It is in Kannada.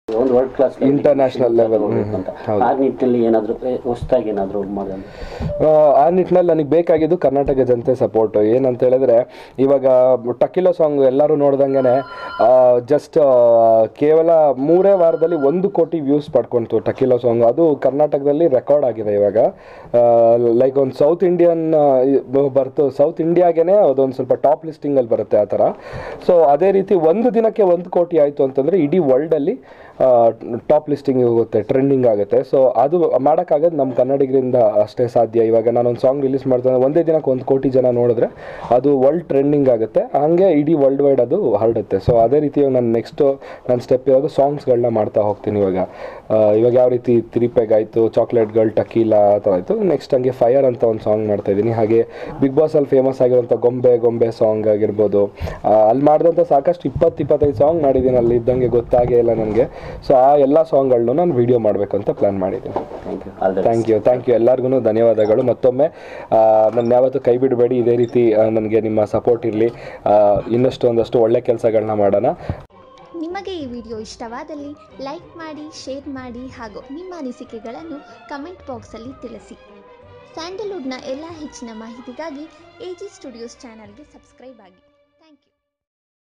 ಒಂದು ವರ್ಲ್ಡ್ ಕ್ಲಾಸ್ International level, ಹ್ಮ್, ಅಂತ ಹೌದು. ಆ ನಿಟ್ಟಿನಲ್ಲಿ ಏನಾದ್ರು ಹೊಸದಾಗಿ ಏನಾದ್ರು ಮಾಡೋದು ಆ, ಆ ನಿಟ್ಟಿನಲ್ಲಿ ನನಗೆ ಬೇಕಾಗಿದ್ದು ಕರ್ನಾಟಕ ಜನತೆ ಸಪೋರ್ಟ್ ಏನಂತ ಹೇಳಿದ್ರೆ ಇವಾಗ ಟಕಿಲೋ ಸಾಂಗ್ ಎಲ್ಲರೂ ನೋಡ್ದಂಗೆ ಜಸ್ಟ್ ಕೇವಲ ಮೂರೇ ವಾರದಲ್ಲಿ ಒಂದು ಕೋಟಿ ವ್ಯೂಸ್ ಪಡ್ಕೊಂತು ಟಕಿಲೋ ಸಾಂಗ್ ಅದು ಕರ್ನಾಟಕದಲ್ಲಿ ರೆಕಾರ್ಡ್ ಆಗಿದೆ ಇವಾಗ ಲೈಕ್ ಒಂದು ಸೌತ್ ಇಂಡಿಯನ್ ಬರ್ತು ಸೌತ್ ಇಂಡಿಯಾಗೇನೆ ಅದೊಂದು ಸ್ವಲ್ಪ ಟಾಪ್ ಲಿಸ್ಟಿಂಗಲ್ಲಿ ಬರುತ್ತೆ ಆ ಥರ ಸೊ ಅದೇ ರೀತಿ ಒಂದು ದಿನಕ್ಕೆ ಒಂದು ಕೋಟಿ ಆಯಿತು ಅಂತಂದರೆ ಇಡೀ ವರ್ಲ್ಡಲ್ಲಿ ಟಾಪ್ ಲಿಸ್ಟಿಂಗ್ ಹೋಗುತ್ತೆ ಟ್ರೆಂಡಿಂಗ್ ಆಗುತ್ತೆ ಸೊ ಅದು ಮಾಡೋಕ್ಕಾಗೋದು ನಮ್ಮ ಕನ್ನಡಿಗರಿಂದ ಅಷ್ಟೇ ಸಾಧ್ಯ ಇವಾಗ ನಾನೊಂದು ಸಾಂಗ್ ರಿಲೀಸ್ ಮಾಡ್ತಾನೆ ಒಂದೇ ದಿನಕ್ಕೆ ಒಂದು ಕೋಟಿ ಜನ ನೋಡಿದ್ರೆ ಅದು ವರ್ಲ್ಡ್ ಟ್ರೆಂಡಿಂಗ್ ಆಗುತ್ತೆ ಹಾಗೆ ಇಡೀ ವರ್ಲ್ಡ್ ವೈಡ್ ಅದು ಹರಡುತ್ತೆ ಸೊ ಅದೇ ರೀತಿ ಇವಾಗ ನಾನು ನೆಕ್ಸ್ಟು ನನ್ನ ಸ್ಟೆಪ್ ಇವಾಗ ಸಾಂಗ್ಸ್ಗಳನ್ನ ಮಾಡ್ತಾ ಹೋಗ್ತೀನಿ ಇವಾಗ ಆ, ಇವಾಗ ಯಾವ ರೀತಿ ತ್ರಿಪೆಗ್ ಆಯಿತು ಚಾಕ್ಲೇಟ್ಗಳು ಟಕೀಲಾ ಆ ಥರ ಆಯಿತು ನೆಕ್ಸ್ಟ್ ಹಂಗೆ ಫೈರ್ ಅಂತ ಒಂದು ಸಾಂಗ್ ಮಾಡ್ತಾ ಇದ್ದೀನಿ ಹಾಗೆ ಬಿಗ್ ಬಾಸಲ್ಲಿ ಫೇಮಸ್ ಆಗಿರುವಂಥ ಗೊಂಬೆ ಗೊಂಬೆ ಸಾಂಗ್ ಆಗಿರ್ಬೋದು ಆ, ಅಲ್ಲಿ ಮಾಡಿದಂಥ ಸಾಕಷ್ಟು ಇಪ್ಪತ್ತು ಇಪ್ಪತ್ತೈದು ಸಾಂಗ್ ಮಾಡಿದ್ದೀನಿ ಅಲ್ಲಿ ಇದ್ದಂಗೆ ಗೊತ್ತಾಗೇ ಇಲ್ಲ ನನಗೆ ಸೊ ಆ ಎಲ್ಲ ಸಾಂಗ್ಗಳನ್ನು ನಾನು ವಿಡಿಯೋ ಮಾಡಬೇಕಂತ ಪ್ಲ್ಯಾನ್ ಮಾಡಿದ್ದೀನಿ thank you all the thank you thank you ಎಲ್ಲರಿಗೂ ಧನ್ಯವಾದಗಳು ಮತ್ತೊಮ್ಮೆ ನನ್ನ ಯಾವತ್ತೂ ಕೈ ಬಿಡಬೇಡಿ ಇದೇ ರೀತಿ ನನಗೆ ನಿಮ್ಮ ಸಪೋರ್ಟ್ ಇರಲಿ ಇನ್ನಷ್ಟು ಒಂದಷ್ಟು ಒಳ್ಳೆ ಕೆಲಸಗಳನ್ನ ಮಾಡೋಣ ನಿಮಗೆ ಈ ವಿಡಿಯೋ ಇಷ್ಟವಾದಲ್ಲಿ ಲೈಕ್ ಮಾಡಿ ಶೇರ್ ಮಾಡಿ ಹಾಗೂ ನಿಮ್ಮ ಅನಿಸಿಕೆಗಳನ್ನು ಕಮೆಂಟ್ ಬಾಕ್ಸಲ್ಲಿ ತಿಳಿಸಿ ಸ್ಯಾಂಡಲ್ವುಡ್ನ ಎಲ್ಲ ಹೆಚ್ಚಿನ ಮಾಹಿತಿಗಾಗಿ ಎ ಜಿ ಸ್ಟುಡಿಯೋಸ್ ಚಾನಲ್ಗೆ ಸಬ್ಸ್ಕ್ರೈಬ್ ಆಗಿ